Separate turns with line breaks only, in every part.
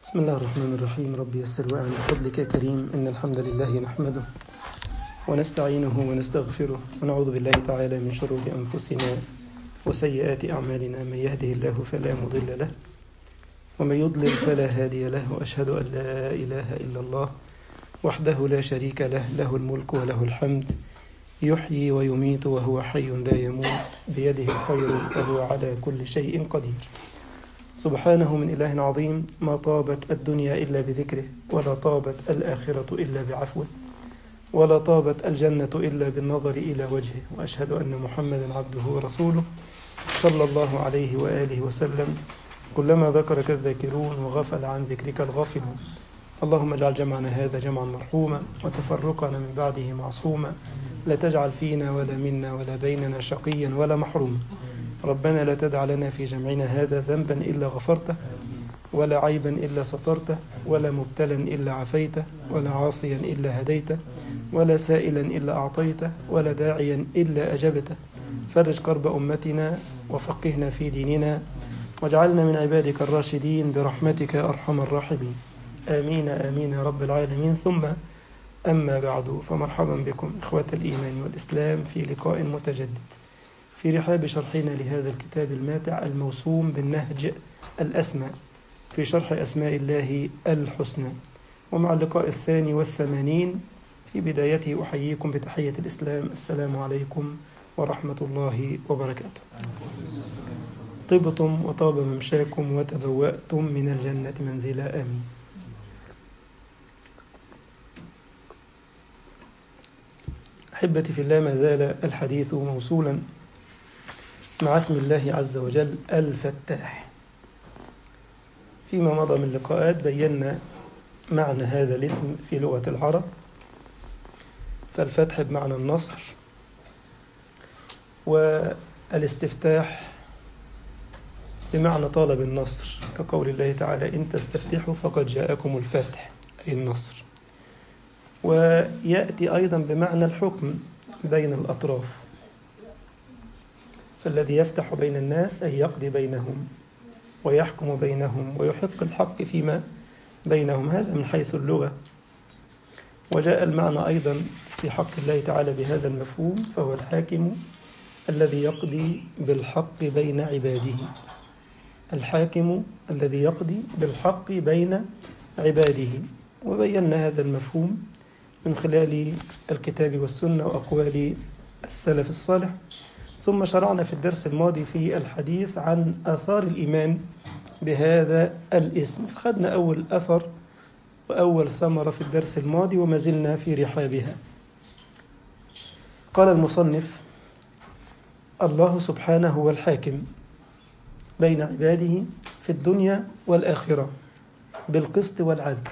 بسم الله الرحمن الرحيم ربي يسر وأعن بفضلك يا كريم إن الحمد لله نحمده ونستعينه ونستغفره ونعوذ بالله تعالى من شرور أنفسنا وسيئات أعمالنا من يهده الله فلا مضل له ومن يضلل فلا هادي له وأشهد أن لا إله إلا الله وحده لا شريك له له الملك وله الحمد يحيي ويميت وهو حي لا يموت بيده الخير وهو على كل شيء قدير سبحانه من إله عظيم ما طابت الدنيا إلا بذكره ولا طابت الآخرة إلا بعفوه ولا طابت الجنة إلا بالنظر إلى وجهه وأشهد أن محمدا عبده ورسوله صلى الله عليه وآله وسلم كلما ذكرك الذاكرون وغفل عن ذكرك الغافلون اللهم اجعل جمعنا هذا جمعا مرحوما وتفرقنا من بعده معصوما لا تجعل فينا ولا منا ولا بيننا شقيا ولا محروما ربنا لا تدع لنا في جمعنا هذا ذنبا إلا غفرته ولا عيبا إلا سترته ولا مبتلا إلا عفيته ولا عاصيا إلا هديته ولا سائلا إلا أعطيته ولا داعيا إلا أجبته فرج كرب أمتنا وفقهنا في ديننا واجعلنا من عبادك الراشدين برحمتك يا أرحم الراحمين آمين آمين يا رب العالمين ثم أما بعد فمرحبا بكم إخوة الإيمان والإسلام في لقاء متجدد في رحاب شرحنا لهذا الكتاب الماتع الموسوم بالنهج الأسمى في شرح أسماء الله الحسنى ومع اللقاء الثاني والثمانين في بدايته أحييكم بتحية الإسلام السلام عليكم ورحمة الله وبركاته طبتم وطاب ممشاكم وتبوأتم من الجنة منزلا آمين أحبتي في الله ما زال الحديث موصولا مع اسم الله عز وجل الفتاح فيما مضى من لقاءات بينا معنى هذا الاسم في لغة العرب فالفتح بمعنى النصر والاستفتاح بمعنى طلب النصر كقول الله تعالى إن تستفتحوا فقد جاءكم الفتح أي النصر ويأتي أيضا بمعنى الحكم بين الأطراف فالذي يفتح بين الناس أي يقضي بينهم ويحكم بينهم ويحق الحق فيما بينهم هذا من حيث اللغة وجاء المعنى أيضا في حق الله تعالى بهذا المفهوم فهو الحاكم الذي يقضي بالحق بين عباده الحاكم الذي يقضي بالحق بين عباده وبينا هذا المفهوم من خلال الكتاب والسنة وأقوال السلف الصالح ثم شرعنا في الدرس الماضي في الحديث عن آثار الإيمان بهذا الاسم فخدنا أول أثر وأول ثمرة في الدرس الماضي وما زلنا في رحابها قال المصنف الله سبحانه هو الحاكم بين عباده في الدنيا والآخرة بالقسط والعدل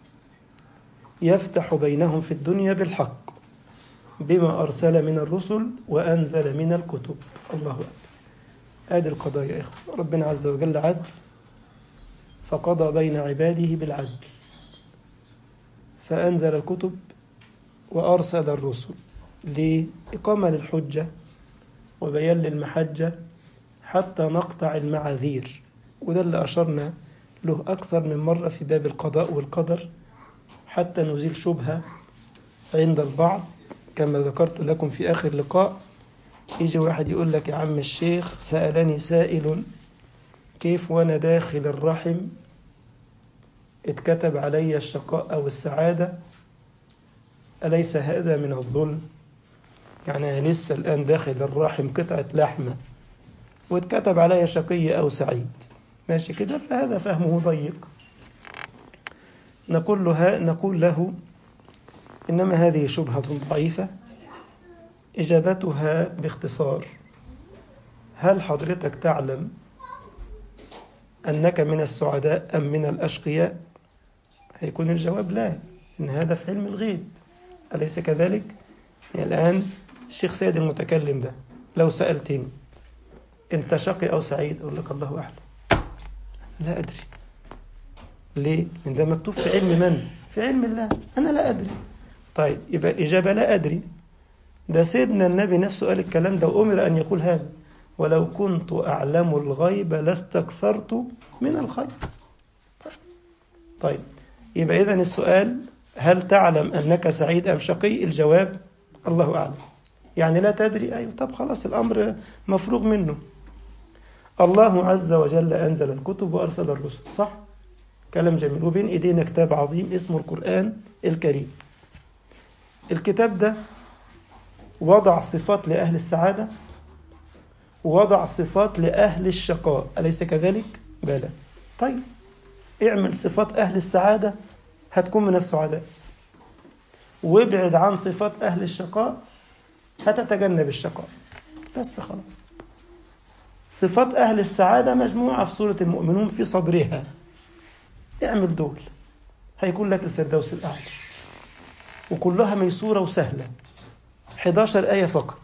يفتح بينهم في الدنيا بالحق بما أرسل من الرسل وأنزل من الكتب الله أكبر آدي القضايا يا إخوة ربنا عز وجل عدل فقضى بين عباده بالعدل فأنزل الكتب وأرسل الرسل لإقامة للحجة وبيان للمحجة حتى نقطع المعاذير وده اللي أشرنا له أكثر من مرة في باب القضاء والقدر حتى نزيل شبهة عند البعض كما ذكرت لكم في آخر لقاء يجي واحد يقول لك يا عم الشيخ سألني سائل كيف وأنا داخل الرحم اتكتب علي الشقاء أو السعادة أليس هذا من الظلم يعني أنا لسه الآن داخل الرحم قطعة لحمة واتكتب علي شقي أو سعيد ماشي كده فهذا فهمه ضيق نقول له نقول له إنما هذه شبهة ضعيفة إجابتها باختصار هل حضرتك تعلم أنك من السعداء أم من الأشقياء هيكون الجواب لا إن هذا في علم الغيب أليس كذلك يعني الآن الشيخ سيد المتكلم ده لو سألتني أنت شقي أو سعيد أقول لك الله أعلم لا أدري ليه؟ لأن ده مكتوب في علم من؟ في علم الله أنا لا أدري طيب يبقى الإجابة لا أدري ده سيدنا النبي نفسه قال الكلام ده وأمر أن يقول هذا ولو كنت أعلم الغيب لاستكثرت من الخير طيب يبقى إذن السؤال هل تعلم أنك سعيد أم شقي الجواب الله أعلم يعني لا تدري أيوة طب خلاص الأمر مفروغ منه الله عز وجل أنزل الكتب وأرسل الرسل صح؟ كلام جميل وبين إيدينا كتاب عظيم اسمه القرآن الكريم الكتاب ده وضع صفات لأهل السعادة ووضع صفات لأهل الشقاء أليس كذلك؟ بلى طيب اعمل صفات أهل السعادة هتكون من السعداء وابعد عن صفات أهل الشقاء هتتجنب الشقاء بس خلاص صفات أهل السعادة مجموعة في سورة المؤمنون في صدرها اعمل دول هيكون لك الفردوس الأعلى وكلها ميسورة وسهلة 11 آية فقط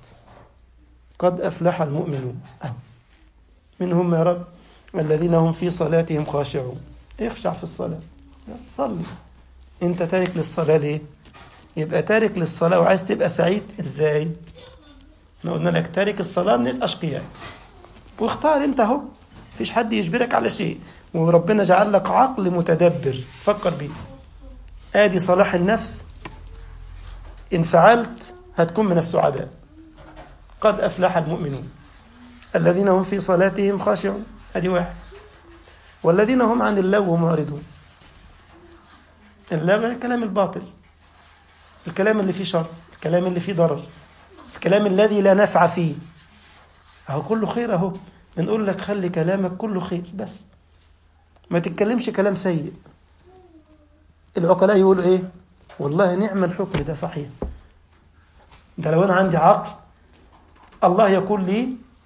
قد أفلح المؤمنون أه. من هم يا رب الذين هم في صلاتهم خاشعون اخشع في الصلاة بس صلي انت تارك للصلاة ليه يبقى تارك للصلاة وعايز تبقى سعيد ازاي احنا قلنا لك تارك الصلاة من الأشقياء واختار انت اهو مفيش حد يجبرك على شيء وربنا جعل لك عقل متدبر فكر بيه ادي صلاح النفس ان فعلت هتكون من السعداء قد افلح المؤمنون الذين هم في صلاتهم خاشعون ادي واحد والذين هم عن اللغو معرضون اللغو الكلام الباطل الكلام اللي فيه شر الكلام اللي فيه ضرر الكلام الذي لا نفع فيه اهو كله خير اهو بنقول لك خلي كلامك كله خير بس ما تتكلمش كلام سيء العقلاء يقولوا ايه والله نعم الحكم ده صحيح ده لو انا عندي عقل الله يقول لي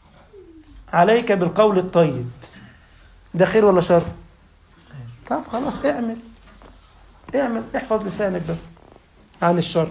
عليك بالقول الطيب ده خير ولا شر طب خلاص اعمل اعمل احفظ لسانك بس عن الشر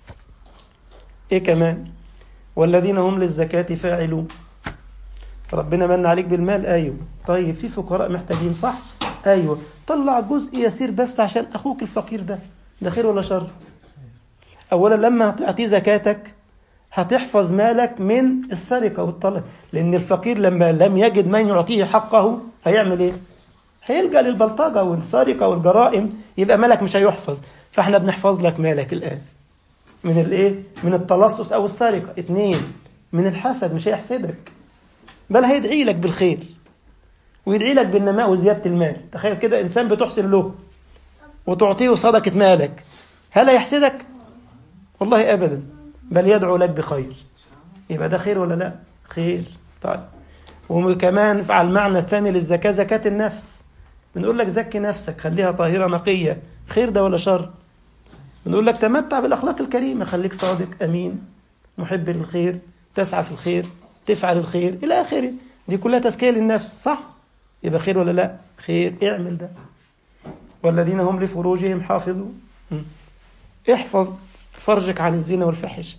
ايه كمان والذين هم للزكاة فاعلون ربنا من عليك بالمال ايوه طيب في فقراء محتاجين صح ايوه طلع جزء يسير بس عشان اخوك الفقير ده ده خير ولا شر اولا لما تعطيه زكاتك هتحفظ مالك من السرقه والطلاق لان الفقير لما لم يجد من يعطيه حقه هيعمل ايه هيلجا للبلطجه والسرقه والجرائم يبقى مالك مش هيحفظ فاحنا بنحفظ لك مالك الان من الايه من التلصص او السرقه اتنين من الحسد مش هيحسدك بل هيدعي لك بالخير ويدعي لك بالنماء وزياده المال تخيل كده انسان بتحسن له وتعطيه صدقه مالك هل هيحسدك والله ابدا بل يدعو لك بخير يبقى ده خير ولا لا خير طيب وكمان على المعنى الثاني للزكاه زكاه النفس بنقول لك زكي نفسك خليها طاهره نقيه خير ده ولا شر بنقول لك تمتع بالاخلاق الكريمه خليك صادق امين محب للخير تسعى في الخير تفعل الخير الى اخره دي كلها تزكيه للنفس صح يبقى خير ولا لا خير اعمل ده والذين هم لفروجهم حافظون احفظ فرجك عن الزنا والفاحشه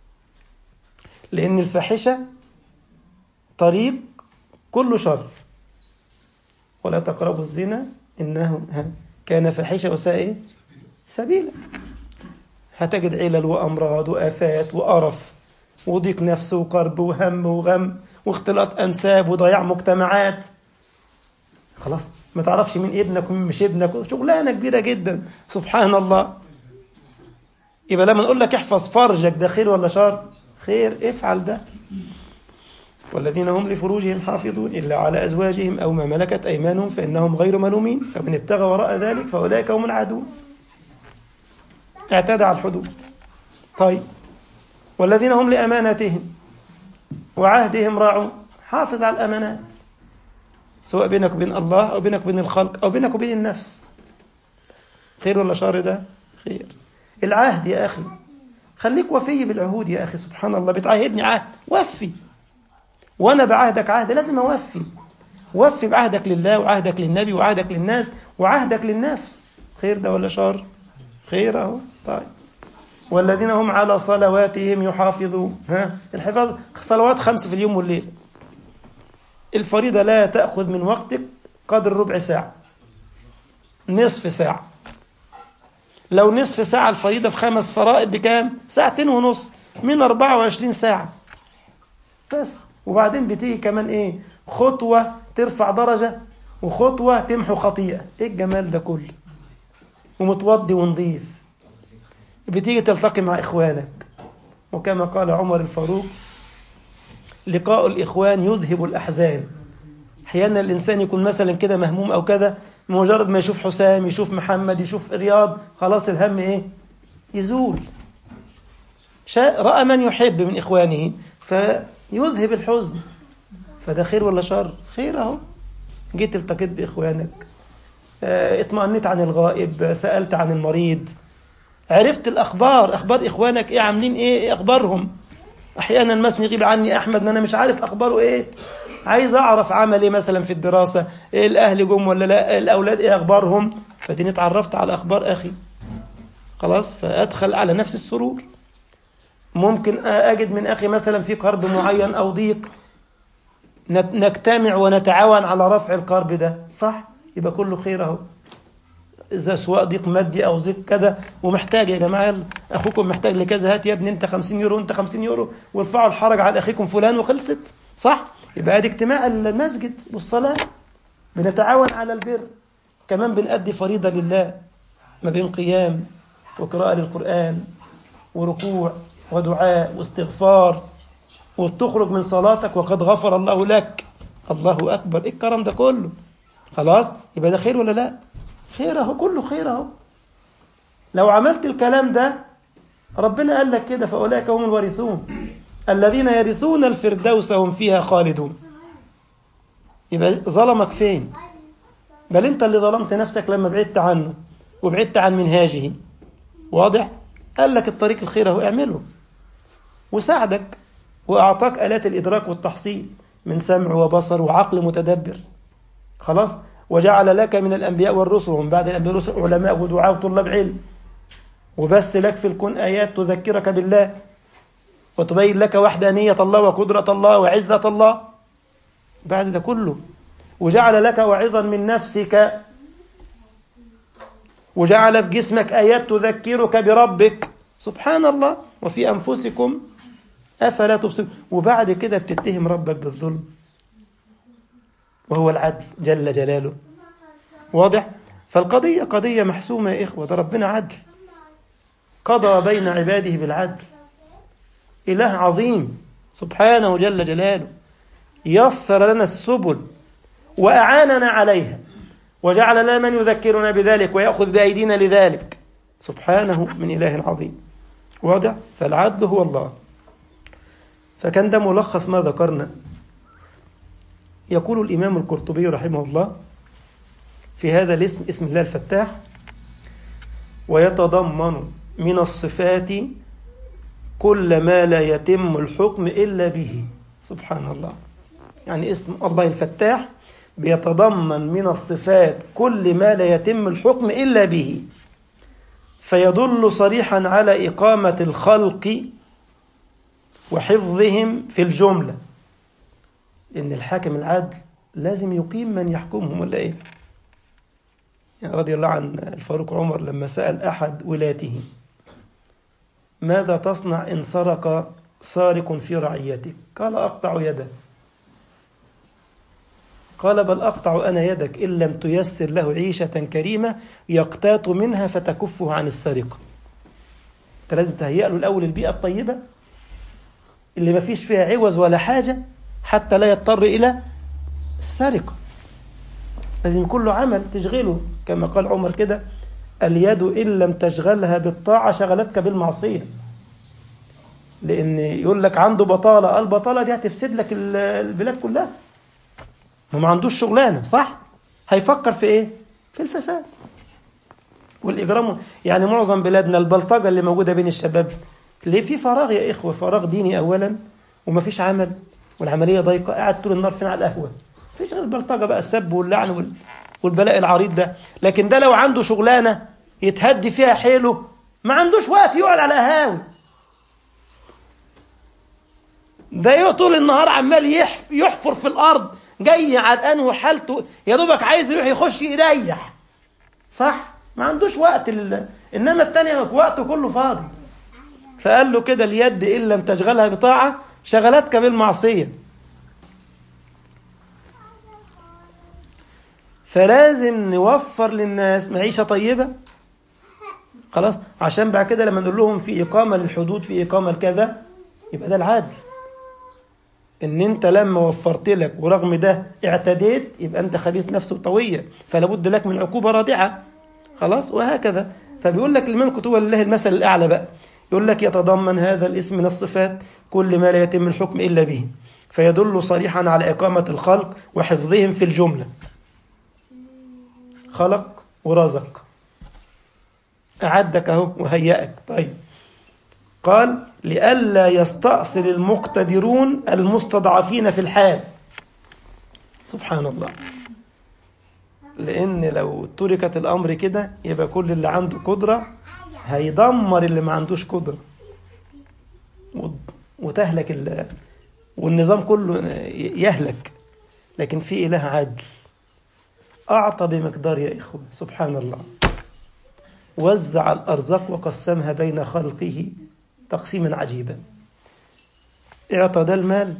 لان الفاحشه طريق كله شر ولا تقربوا الزنا انه كان فاحشه وساء ايه سبيلا هتجد علل وامراض وافات وقرف وضيق نفس وقرب وهم وغم واختلاط انساب وضياع مجتمعات خلاص ما تعرفش مين ابنك ومين مش ابنك شغلانه كبيره جدا سبحان الله يبقى لما نقول لك احفظ فرجك ده خير ولا شر خير افعل ده والذين هم لفروجهم حافظون إلا على أزواجهم أو ما ملكت أيمانهم فإنهم غير ملومين فمن ابتغى وراء ذلك فأولئك هم العادون اعتدى على الحدود طيب والذين هم لأماناتهم وعهدهم راعون حافظ على الأمانات سواء بينك وبين الله أو بينك وبين الخلق أو بينك وبين النفس بس خير ولا شر ده خير العهد يا أخي خليك وفي بالعهود يا أخي سبحان الله بتعاهدني عهد وفي وأنا بعهدك عهد لازم أوفي وفي بعهدك لله وعهدك للنبي وعهدك للناس وعهدك للنفس خير ده ولا شر خير أهو طيب والذين هم على صلواتهم يحافظون ها الحفاظ صلوات خمس في اليوم والليل الفريضة لا تأخذ من وقتك قدر ربع ساعة نصف ساعة لو نصف ساعة الفريضة في خمس فرائض بكام؟ ساعتين ونص من 24 ساعة بس وبعدين بتيجي كمان ايه؟ خطوة ترفع درجة وخطوة تمحو خطيئة ايه الجمال ده كله؟ ومتوضي ونضيف بتيجي تلتقي مع إخوانك وكما قال عمر الفاروق لقاء الإخوان يذهب الأحزان أحيانا الإنسان يكون مثلا كده مهموم أو كذا مجرد ما يشوف حسام يشوف محمد يشوف رياض خلاص الهم إيه يزول شاء رأى من يحب من إخوانه فيذهب الحزن فده خير ولا شر خير أهو جيت التقيت بإخوانك اه اطمأنيت عن الغائب سألت عن المريض عرفت الأخبار أخبار إخوانك إيه عاملين إيه, إيه أخبارهم أحيانا مثلا يغيب عني أحمد أنا مش عارف أخباره إيه عايز أعرف عمل إيه مثلا في الدراسة إيه الأهل جم ولا لا الأولاد إيه أخبارهم فديني اتعرفت على أخبار أخي خلاص فأدخل على نفس السرور ممكن أجد من أخي مثلا في كرب معين أو ضيق نجتمع ونتعاون على رفع الكرب ده صح يبقى كله خير اهو اذا سواء ضيق مادي او ضيق كذا ومحتاج يا جماعه يلا اخوكم محتاج لكذا هات يا ابني انت 50 يورو انت 50 يورو وارفعوا الحرج على اخيكم فلان وخلصت صح يبقى ادي اجتماع المسجد والصلاه بنتعاون على البر كمان بنأدي فريضه لله ما بين قيام وقراءه للقران وركوع ودعاء واستغفار وتخرج من صلاتك وقد غفر الله لك الله أكبر إيه الكرم ده كله خلاص يبقى ده خير ولا لا خير اهو كله خير اهو لو عملت الكلام ده ربنا قال لك كده فأولئك هم الوارثون الذين يرثون الفردوس هم فيها خالدون يبقى ظلمك فين بل انت اللي ظلمت نفسك لما بعدت عنه وبعدت عن منهاجه واضح قال لك الطريق الخير اهو اعمله وساعدك وأعطاك آلات الإدراك والتحصيل من سمع وبصر وعقل متدبر خلاص وجعل لك من الأنبياء والرسل ومن بعد الأنبياء والرسل علماء ودعاء وطلاب علم وبس لك في الكون آيات تذكرك بالله وتبين لك وحدانية الله وقدرة الله وعزة الله بعد ده كله وجعل لك وعظا من نفسك وجعل في جسمك آيات تذكرك بربك سبحان الله وفي أنفسكم أفلا تبصرون وبعد كده بتتهم ربك بالظلم وهو العدل جل جلاله واضح فالقضية قضية محسومة يا إخوة ده ربنا عدل قضى بين عباده بالعدل إله عظيم سبحانه جل جلاله يسر لنا السبل وأعاننا عليها وجعل لنا من يذكرنا بذلك ويأخذ بأيدينا لذلك سبحانه من إله عظيم واضح فالعدل هو الله فكان ده ملخص ما ذكرنا يقول الإمام القرطبي رحمه الله في هذا الاسم اسم الله الفتاح ويتضمن من الصفات كل ما لا يتم الحكم إلا به سبحان الله يعني اسم الله الفتاح بيتضمن من الصفات كل ما لا يتم الحكم إلا به فيدل صريحا على إقامة الخلق وحفظهم في الجملة إن الحاكم العدل لازم يقيم من يحكمهم ولا إيه يعني رضي الله عن الفاروق عمر لما سأل أحد ولاته ماذا تصنع إن سرق سارق في رعيتك قال أقطع يده قال بل أقطع أنا يدك إن لم تيسر له عيشة كريمة يقتات منها فتكفه عن السرقة أنت لازم تهيئ له الأول البيئة الطيبة اللي ما فيش فيها عوز ولا حاجة حتى لا يضطر إلى السرقة لازم يكون له عمل تشغله كما قال عمر كده اليد إن لم تشغلها بالطاعة شغلتك بالمعصية لأن يقول لك عنده بطالة البطالة دي هتفسد لك البلاد كلها ما عندوش شغلانة صح هيفكر في إيه في الفساد والإجرام يعني معظم بلادنا البلطجة اللي موجودة بين الشباب ليه في فراغ يا إخوة فراغ ديني أولا ومفيش عمل والعملية ضيقة قاعد طول النهار فين على القهوة مفيش غير البلطجة بقى السب واللعن وال... والبلاء العريض ده لكن ده لو عنده شغلانة يتهدي فيها حيله ما عندوش وقت يقعد على قهاوي ده طول النهار عمال يحف يحفر في الأرض جاي عدقان وحالته يا دوبك عايز يروح يخش يريح صح ما عندوش وقت لله إنما التاني وقته كله فاضي فقال له كده اليد إن لم تشغلها بطاعة شغلتك بالمعصية فلازم نوفر للناس معيشة طيبة خلاص عشان بعد كده لما نقول لهم في إقامة للحدود في إقامة لكذا يبقى ده العدل ان انت لما وفرت لك ورغم ده اعتديت يبقى انت خبيث نفس وطوية فلا بد لك من عقوبة رادعة خلاص وهكذا فبيقول لك الملك هو لله المثل الأعلى بقى يقول لك يتضمن هذا الاسم من الصفات كل ما لا يتم الحكم إلا به فيدل صريحا على إقامة الخلق وحفظهم في الجملة خلق ورزق أعدك أهو وهيأك طيب قال لئلا يستأصل المقتدرون المستضعفين في الحال سبحان الله لأن لو تركت الأمر كده يبقى كل اللي عنده قدرة هيدمر اللي ما عندوش قدرة وتهلك ال... والنظام كله يهلك لكن في إله عدل أعطى بمقدار يا إخوة سبحان الله وزع الأرزاق وقسمها بين خلقه تقسيما عجيبا اعطى ده المال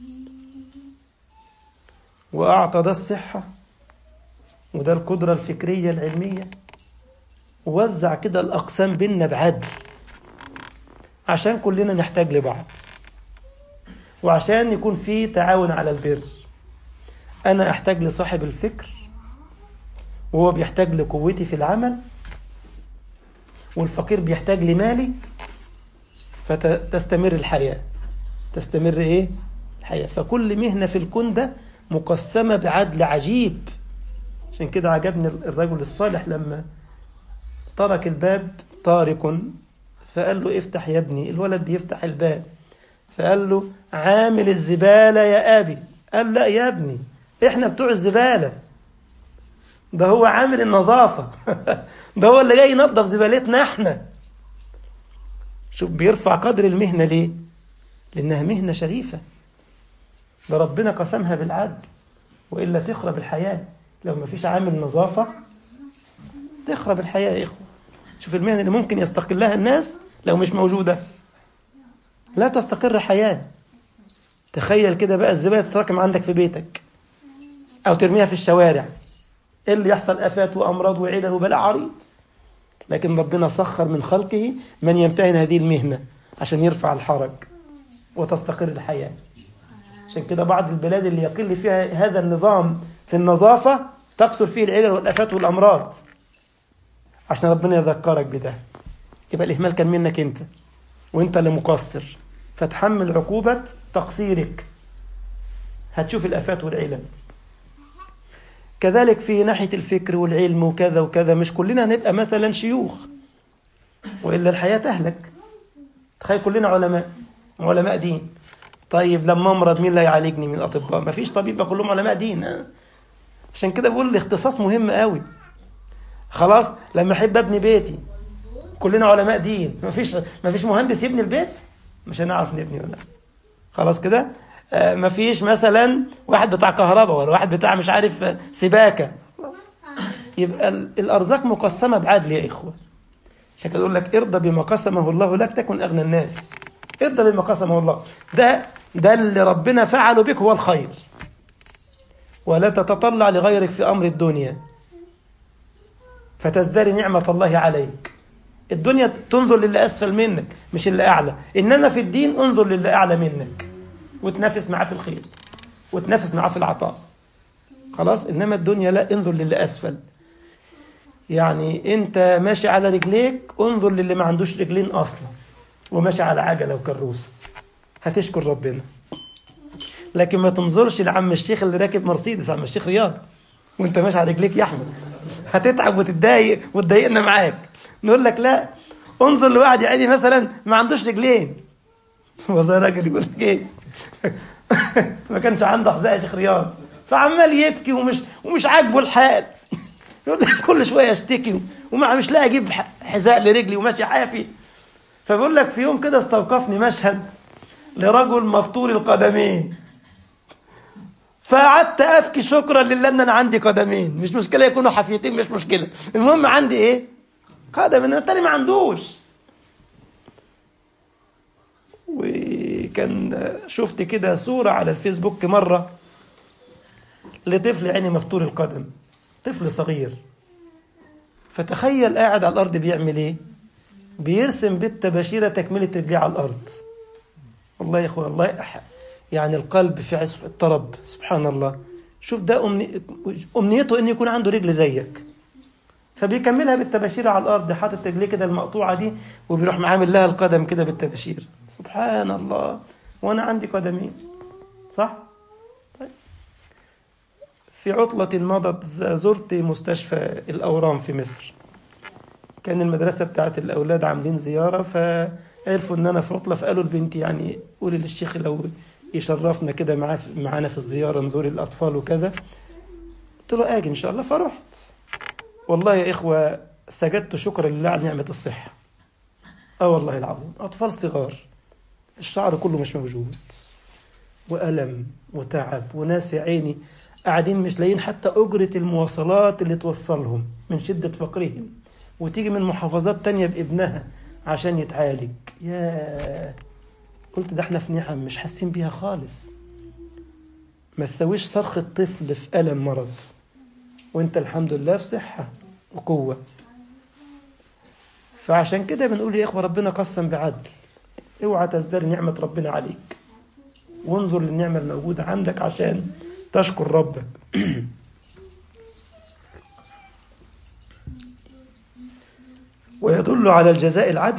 وأعطى ده الصحة وده القدرة الفكرية العلمية ووزع كده الأقسام بيننا بعدل عشان كلنا نحتاج لبعض وعشان يكون في تعاون على البر أنا أحتاج لصاحب الفكر وهو بيحتاج لقوتي في العمل والفقير بيحتاج لمالي فتستمر الحياة تستمر إيه؟ الحياة فكل مهنة في الكون ده مقسمة بعدل عجيب عشان كده عجبني الرجل الصالح لما ترك الباب طارق فقال له افتح يا ابني الولد بيفتح الباب فقال له عامل الزبالة يا أبي قال لا يا ابني احنا بتوع الزبالة ده هو عامل النظافة ده هو اللي جاي ينظف زبالتنا احنا شوف بيرفع قدر المهنة ليه لأنها مهنة شريفة ده ربنا قسمها بالعدل وإلا تخرب الحياة لو ما فيش عامل نظافة تخرب الحياة يا إخوة شوف المهنة اللي ممكن يستقلها الناس لو مش موجودة لا تستقر حياة تخيل كده بقى الزبالة تتراكم عندك في بيتك أو ترميها في الشوارع إيه اللي يحصل آفات وأمراض وعدل وبلاء عريض لكن ربنا سخر من خلقه من يمتهن هذه المهنة عشان يرفع الحرج وتستقر الحياة عشان كده بعض البلاد اللي يقل فيها هذا النظام في النظافة تكثر فيه العلل والآفات والأمراض عشان ربنا يذكرك بده يبقى الإهمال كان منك أنت وأنت اللي مقصر فتحمل عقوبة تقصيرك هتشوف الآفات والعلل كذلك في ناحية الفكر والعلم وكذا وكذا مش كلنا هنبقى مثلا شيوخ وإلا الحياة تهلك تخيل كلنا علماء علماء دين طيب لما امرض مين اللي هيعالجني من الاطباء ما فيش طبيب كلهم علماء دين عشان كده بقول الاختصاص مهم قوي خلاص لما احب ابني بيتي كلنا علماء دين ما فيش ما فيش مهندس يبني البيت مش هنعرف نبني ولا خلاص كده آه ما فيش مثلا واحد بتاع كهرباء ولا واحد بتاع مش عارف سباكه يبقى الارزاق مقسمه بعدل يا اخوه عشان كده يقول لك ارضى بما قسمه الله لك تكن اغنى الناس ارضى بما قسمه الله ده ده اللي ربنا فعله بك هو الخير ولا تتطلع لغيرك في امر الدنيا فتزدري نعمه الله عليك الدنيا تنظر للي اسفل منك مش اللي اعلى انما في الدين انظر للي اعلى منك وتنافس معاه في الخير وتنافس معاه في العطاء خلاص انما الدنيا لا انظر للي اسفل يعني انت ماشي على رجليك انظر للي ما عندوش رجلين اصلا وماشي على عجله وكروسه هتشكر ربنا لكن ما تنظرش لعم الشيخ اللي راكب مرسيدس عم الشيخ رياض وانت ماشي على رجليك يا احمد هتتعب وتتضايق وتضايقنا معاك نقول لك لا انظر لواحد يا عيني مثلا ما عندوش رجلين هو زي راجل يقول لك ايه ما كانش عنده حذاء يا شيخ رياض فعمال يبكي ومش ومش عاجبه الحال يقول لك كل شويه اشتكي وما مش لاقي اجيب حذاء لرجلي وماشي حافي فبقول لك في يوم كده استوقفني مشهد لرجل مبطول القدمين فقعدت ابكي شكرا لله ان انا عندي قدمين مش مشكله يكونوا حافيتين مش مشكله المهم عندي ايه قدم ان التاني ما عندوش وكان شفت كده صوره على الفيسبوك مره لطفل عيني مبطول القدم طفل صغير فتخيل قاعد على الارض بيعمل ايه بيرسم بالتباشيرة تكملة رجليه على الأرض والله يا اخوة والله أح... يعني القلب في عصف الطرب سبحان الله شوف ده أمني... أمنيته إن يكون عنده رجل زيك فبيكملها بالتباشير على الأرض حاطط رجليه كده المقطوعة دي وبيروح معامل لها القدم كده بالتباشير سبحان الله وأنا عندي قدمين صح؟ طيب. في عطلة مضت زرت مستشفى الأورام في مصر كان المدرسة بتاعت الأولاد عاملين زيارة فعرفوا إن أنا في عطلة فقالوا لبنتي يعني قولي للشيخ لو يشرفنا كده معاه معانا في الزيارة نزور الأطفال وكذا قلت له آجي إن شاء الله فرحت والله يا إخوة سجدت شكرا لله على نعمة الصحة آه والله العظيم أطفال صغار الشعر كله مش موجود وألم وتعب وناس يا عيني قاعدين مش لاقيين حتى أجرة المواصلات اللي توصلهم من شدة فقرهم وتيجي من محافظات تانية بابنها عشان يتعالج يا قلت ده احنا في نعم مش حاسين بيها خالص ما تسويش صرخة طفل في ألم مرض وانت الحمد لله في صحة وقوة فعشان كده بنقول يا إخوة ربنا قسم بعدل اوعى تزدري نعمة ربنا عليك وانظر للنعمة الموجودة عندك عشان تشكر ربك ويدل على الجزاء العدل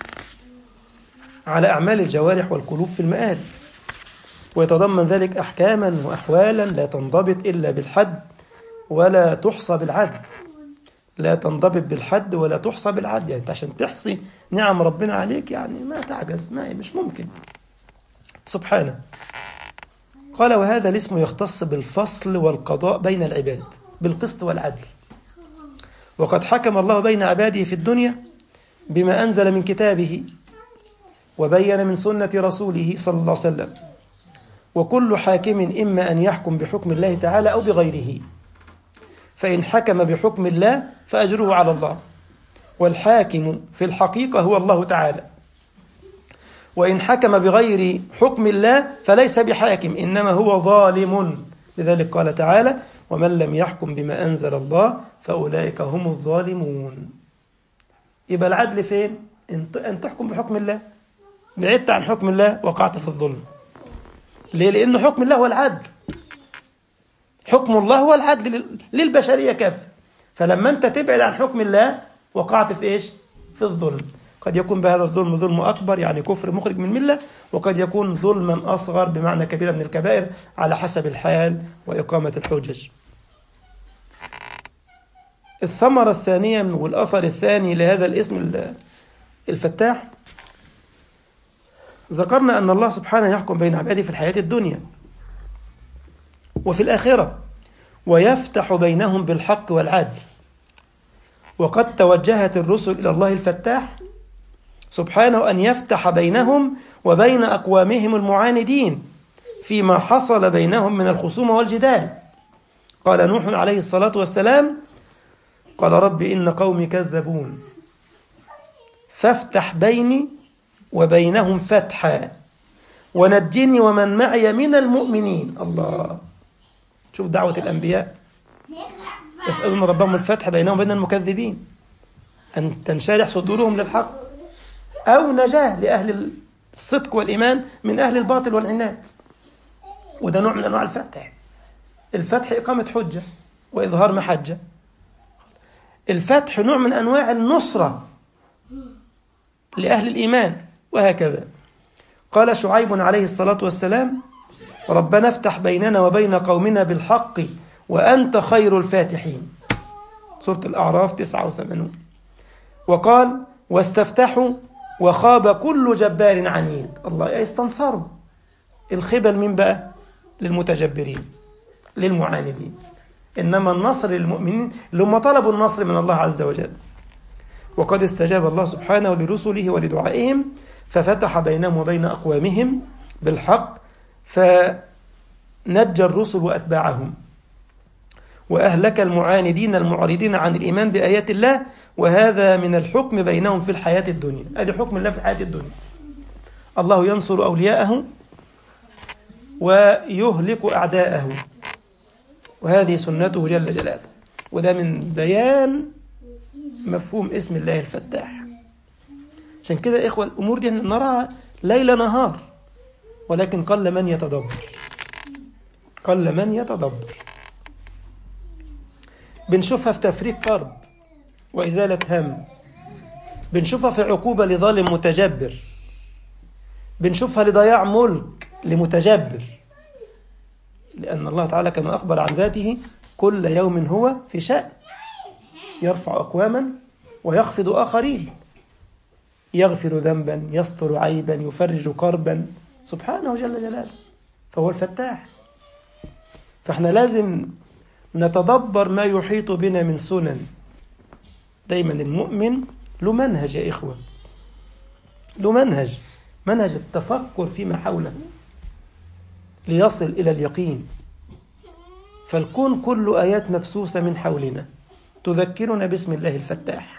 على أعمال الجوارح والقلوب في المآل ويتضمن ذلك أحكاما وأحوالا لا تنضبط إلا بالحد ولا تحصى بالعد لا تنضبط بالحد ولا تحصى بالعد يعني أنت عشان تحصي نعم ربنا عليك يعني ما تعجز ما مش ممكن سبحانه قال وهذا الاسم يختص بالفصل والقضاء بين العباد بالقسط والعدل وقد حكم الله بين عباده في الدنيا بما أنزل من كتابه وبين من سنة رسوله صلى الله عليه وسلم وكل حاكم إما أن يحكم بحكم الله تعالى أو بغيره فإن حكم بحكم الله فأجره على الله والحاكم في الحقيقة هو الله تعالى وإن حكم بغير حكم الله فليس بحاكم إنما هو ظالم لذلك قال تعالى ومن لم يحكم بما أنزل الله فأولئك هم الظالمون يبقى العدل فين؟ أن تحكم بحكم الله بعدت عن حكم الله وقعت في الظلم ليه؟ لأن حكم الله هو العدل حكم الله هو العدل للبشرية كافة فلما أنت تبعد عن حكم الله وقعت في إيش؟ في الظلم قد يكون بهذا الظلم ظلم أكبر يعني كفر مخرج من ملة وقد يكون ظلما أصغر بمعنى كبيرة من الكبائر على حسب الحال وإقامة الحجج الثمرة الثانية والأثر الثاني لهذا الاسم الفتاح ذكرنا أن الله سبحانه يحكم بين عباده في الحياة الدنيا وفي الآخرة ويفتح بينهم بالحق والعدل وقد توجهت الرسل إلى الله الفتاح سبحانه أن يفتح بينهم وبين أقوامهم المعاندين فيما حصل بينهم من الخصومة والجدال قال نوح عليه الصلاة والسلام قال رب إن قومي كذبون فافتح بيني وبينهم فتحا ونجني ومن معي من المؤمنين الله شوف دعوة الأنبياء يسألون ربهم الفتح بينهم وبين المكذبين أن تنشرح صدورهم للحق أو نجاة لأهل الصدق والإيمان من أهل الباطل والعناد وده نوع من أنواع الفتح الفتح إقامة حجة وإظهار محجة الفتح نوع من أنواع النصرة لأهل الإيمان وهكذا قال شعيب عليه الصلاة والسلام ربنا افتح بيننا وبين قومنا بالحق وأنت خير الفاتحين سورة الأعراف 89 وقال واستفتحوا وخاب كل جبار عنيد الله يستنصروا الخبل من بقى للمتجبرين للمعاندين إنما النصر للمؤمنين اللي هم طلبوا النصر من الله عز وجل وقد استجاب الله سبحانه لرسله ولدعائهم ففتح بينهم وبين أقوامهم بالحق فنجى الرسل وأتباعهم وأهلك المعاندين المعرضين عن الإيمان بآيات الله وهذا من الحكم بينهم في الحياة الدنيا هذه حكم الله في الحياة الدنيا الله ينصر أولياءه ويهلك أعداءه وهذه سنته جل جلاله وده من بيان مفهوم اسم الله الفتاح عشان كده يا إخوة الأمور دي نراها ليل نهار ولكن قل من يتدبر قل من يتدبر بنشوفها في تفريق كرب وإزالة هم بنشوفها في عقوبة لظالم متجبر بنشوفها لضياع ملك لمتجبر لأن الله تعالى كما أخبر عن ذاته كل يوم هو في شأن يرفع أقواما ويخفض آخرين يغفر ذنبا يستر عيبا يفرج كربا سبحانه جل جلاله فهو الفتاح فاحنا لازم نتدبر ما يحيط بنا من سنن دايما المؤمن له منهج يا إخوة له منهج منهج التفكر فيما حوله ليصل إلى اليقين فالكون كله آيات مبسوسة من حولنا تذكرنا باسم الله الفتاح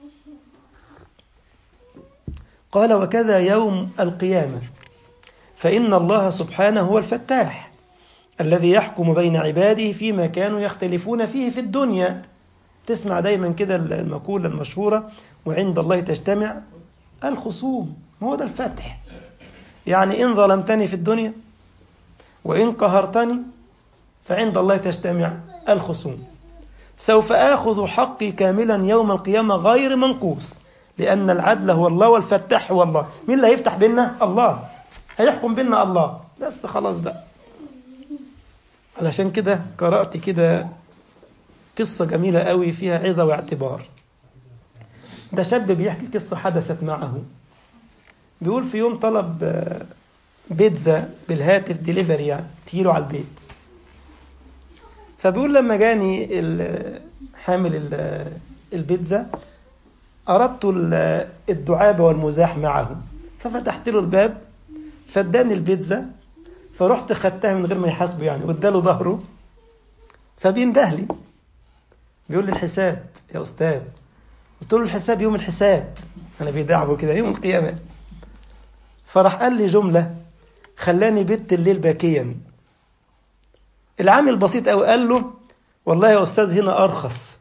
قال وكذا يوم القيامة فإن الله سبحانه هو الفتاح الذي يحكم بين عباده فيما كانوا يختلفون فيه في الدنيا تسمع دايما كده المقولة المشهورة وعند الله تجتمع الخصوم هو ده الفتح يعني إن ظلمتني في الدنيا وإن قهرتني فعند الله تجتمع الخصوم سوف آخذ حقي كاملا يوم القيامة غير منقوص لأن العدل هو الله والفتاح هو الله مين اللي هيفتح بيننا الله هيحكم بيننا الله بس خلاص بقى علشان كده قرأت كده قصة جميلة قوي فيها عظة واعتبار ده شاب بيحكي قصة حدثت معه بيقول في يوم طلب بيتزا بالهاتف ديليفري يعني تجيله على البيت فبيقول لما جاني حامل البيتزا أردت الدعابة والمزاح معه ففتحت له الباب فاداني البيتزا فرحت خدتها من غير ما يحاسبه يعني واداله ظهره فبينده لي بيقول لي الحساب يا أستاذ قلت له الحساب يوم الحساب أنا بيدعبه كده يوم القيامة فراح قال لي جملة خلاني بت الليل باكيا العامل بسيط قوي قال له والله يا أستاذ هنا أرخص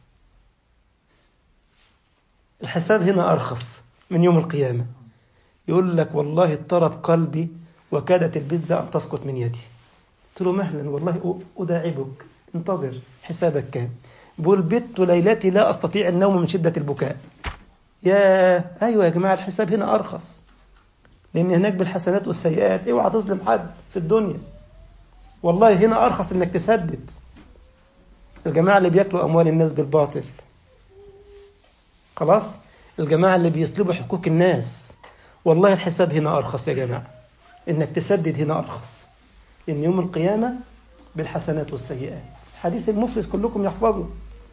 الحساب هنا أرخص من يوم القيامة يقول لك والله اضطرب قلبي وكادت البيتزا أن تسقط من يدي قلت له مهلا والله أداعبك انتظر حسابك كام بقول بت ليلتي لا أستطيع النوم من شدة البكاء يا أيوة يا جماعة الحساب هنا أرخص لأن هناك بالحسنات والسيئات اوعى تظلم حد في الدنيا والله هنا أرخص إنك تسدد الجماعة اللي بياكلوا أموال الناس بالباطل خلاص الجماعة اللي بيسلبوا حقوق الناس والله الحساب هنا أرخص يا جماعة إنك تسدد هنا أرخص إن يوم القيامة بالحسنات والسيئات حديث المفلس كلكم يحفظه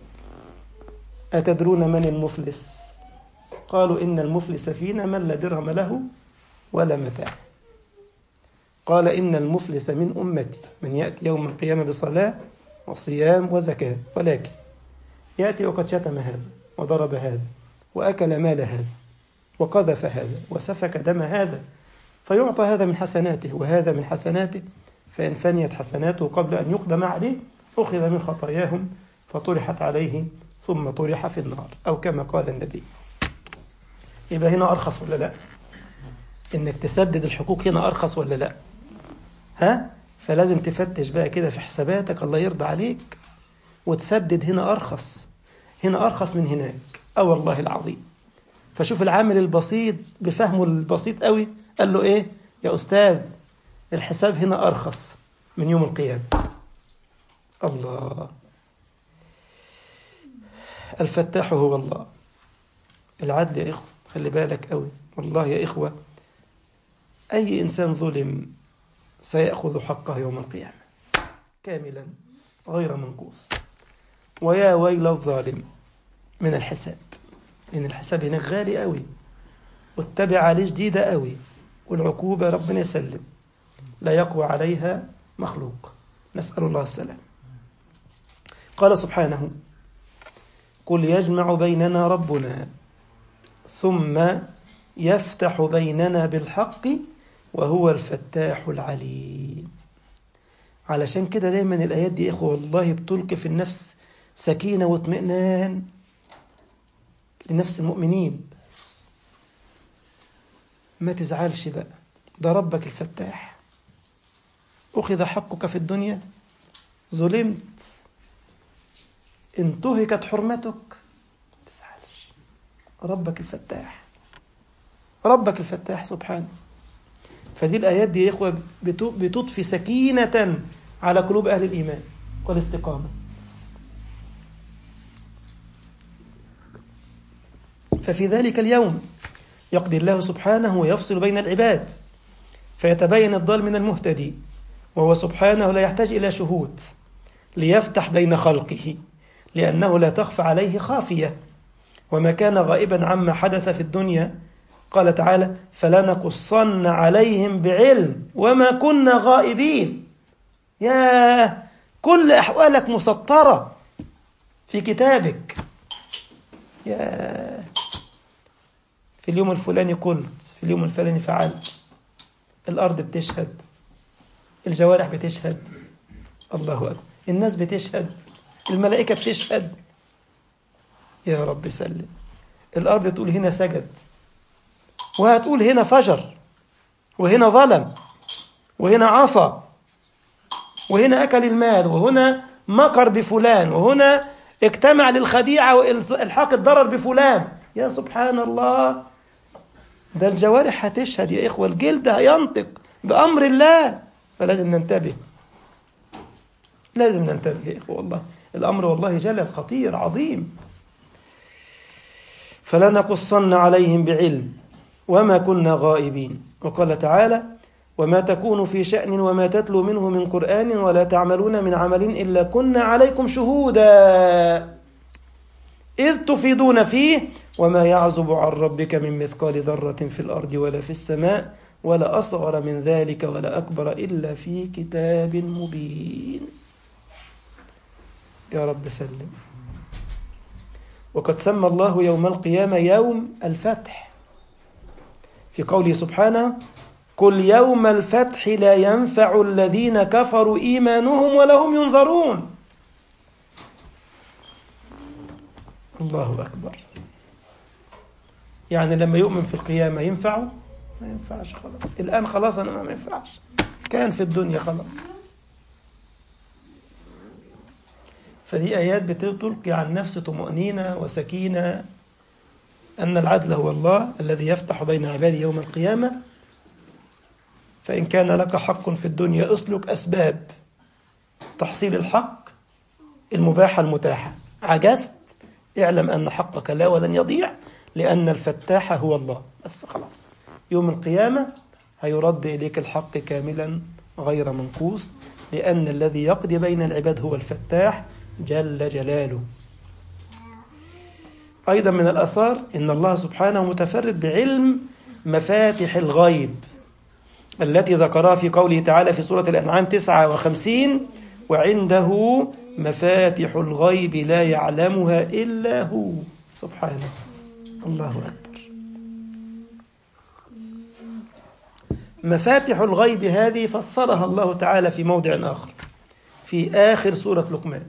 أتدرون من المفلس قالوا إن المفلس فينا من لا درهم له ولا متاع قال إن المفلس من أمتي من يأتي يوم القيامة بصلاة وصيام وزكاة ولكن يأتي وقد شتم هذا وضرب هذا وأكل مال هذا وقذف هذا وسفك دم هذا فيعطى هذا من حسناته وهذا من حسناته فإن فنيت حسناته قبل أن يقدم عليه أخذ من خطاياهم فطرحت عليه ثم طرح في النار أو كما قال النبي يبقى هنا أرخص ولا لا إنك تسدد الحقوق هنا أرخص ولا لا ها فلازم تفتش بقى كده في حساباتك الله يرضى عليك وتسدد هنا أرخص هنا أرخص من هناك أو والله العظيم فشوف العامل البسيط بفهمه البسيط قوي قال له إيه يا أستاذ الحساب هنا أرخص من يوم القيامة الله الفتاح هو الله العدل يا إخوة خلي بالك قوي والله يا إخوة أي إنسان ظلم سيأخذ حقه يوم القيامة كاملا غير منقوص ويا ويل الظالم من الحساب إن الحساب هناك غالي قوي واتبع عليه جديدة قوي والعقوبة ربنا يسلم لا يقوى عليها مخلوق نسأل الله السلام قال سبحانه قل يجمع بيننا ربنا ثم يفتح بيننا بالحق وهو الفتاح العليم علشان كده دايما الآيات دي إخوة والله بتلقي في النفس سكينة واطمئنان لنفس المؤمنين بس ما تزعلش بقى ده ربك الفتاح أخذ حقك في الدنيا ظلمت انتهكت حرمتك ما تزعلش ربك الفتاح ربك الفتاح سبحانه فدي الآيات دي يا إخوة بتضفي سكينة على قلوب أهل الإيمان والاستقامة ففي ذلك اليوم يقضي الله سبحانه ويفصل بين العباد فيتبين الضال من المهتدي وهو سبحانه لا يحتاج إلى شهود ليفتح بين خلقه لأنه لا تخفى عليه خافية وما كان غائبا عما حدث في الدنيا قال تعالى فلنقصن عليهم بعلم وما كنا غائبين يا كل أحوالك مسطرة في كتابك يا في اليوم الفلاني قلت في اليوم الفلاني فعلت الأرض بتشهد الجوارح بتشهد الله أكبر الناس بتشهد الملائكة بتشهد يا رب سلم الأرض تقول هنا سجد وهتقول هنا فجر وهنا ظلم وهنا عصى وهنا أكل المال وهنا مكر بفلان وهنا اجتمع للخديعة وإلحاق الضرر بفلان يا سبحان الله ده الجوارح هتشهد يا إخوة الجلد هينطق بأمر الله فلازم ننتبه لازم ننتبه يا إخوة والله الأمر والله جلل خطير عظيم فلنقصن عليهم بعلم وما كنا غائبين وقال تعالى وما تكون في شأن وما تتلو منه من قرآن ولا تعملون من عمل إلا كنا عليكم شهودا إذ تفيدون فيه وما يعزب عن ربك من مثقال ذرة في الأرض ولا في السماء ولا أصغر من ذلك ولا أكبر إلا في كتاب مبين يا رب سلم وقد سمى الله يوم القيامة يوم الفتح في قوله سبحانه قل يوم الفتح لا ينفع الذين كفروا إيمانهم ولا هم ينظرون الله أكبر يعني لما يؤمن في القيامة ينفعه ما ينفعش خلاص الآن خلاص أنا ما ينفعش كان في الدنيا خلاص فدي آيات بتلقي عن نفس طمأنينة وسكينة أن العدل هو الله الذي يفتح بين عباده يوم القيامة فإن كان لك حق في الدنيا اسلك أسباب تحصيل الحق المباحة المتاحة عجزت اعلم أن حقك لا ولن يضيع لأن الفتاح هو الله بس خلاص يوم القيامة هيرد إليك الحق كاملا غير منقوص لأن الذي يقضي بين العباد هو الفتاح جل جلاله أيضا من الأثار إن الله سبحانه متفرد بعلم مفاتح الغيب التي ذكرها في قوله تعالى في سورة الأنعام 59 وعنده مفاتح الغيب لا يعلمها إلا هو سبحانه الله أكبر مفاتح الغيب هذه فسرها الله تعالى في موضع آخر في آخر سورة لقمان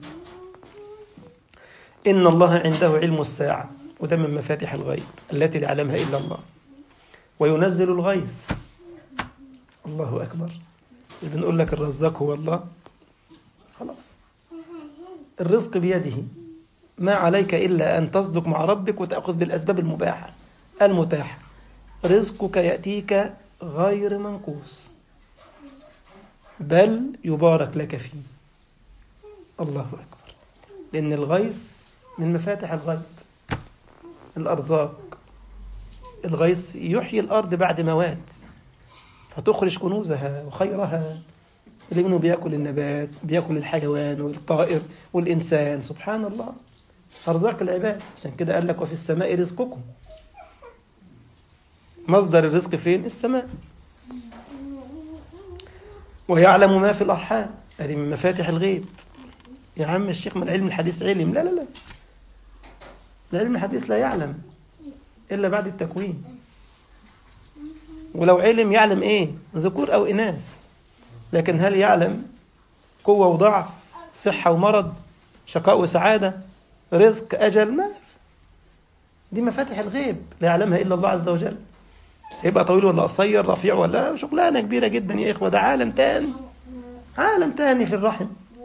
إن الله عنده علم الساعة وده من مفاتح الغيب التي لا يعلمها إلا الله وينزل الغيث الله أكبر اللي بنقول لك الرزاق هو الله خلاص الرزق بيده ما عليك إلا أن تصدق مع ربك وتأخذ بالأسباب المباحة المتاحة رزقك يأتيك غير منقوص بل يبارك لك فيه الله أكبر لأن الغيث من مفاتح الغيب الأرزاق الغيث يحيي الأرض بعد موات فتخرج كنوزها وخيرها اللي منه بياكل النبات بياكل الحيوان والطائر والإنسان سبحان الله أرزاق العباد عشان كده قال لك وفي السماء رزقكم مصدر الرزق فين السماء ويعلم ما في الأرحام هذه من مفاتح الغيب يا عم الشيخ من علم الحديث علم لا لا لا العلم الحديث لا يعلم إلا بعد التكوين ولو علم يعلم إيه ذكور أو إناث لكن هل يعلم قوة وضعف صحة ومرض شقاء وسعادة رزق أجل ما دي مفاتح الغيب لا يعلمها إلا الله عز وجل يبقى طويل ولا قصير رفيع ولا شغلانة كبيرة جدا يا إخوة ده عالم تاني عالم تاني في الرحم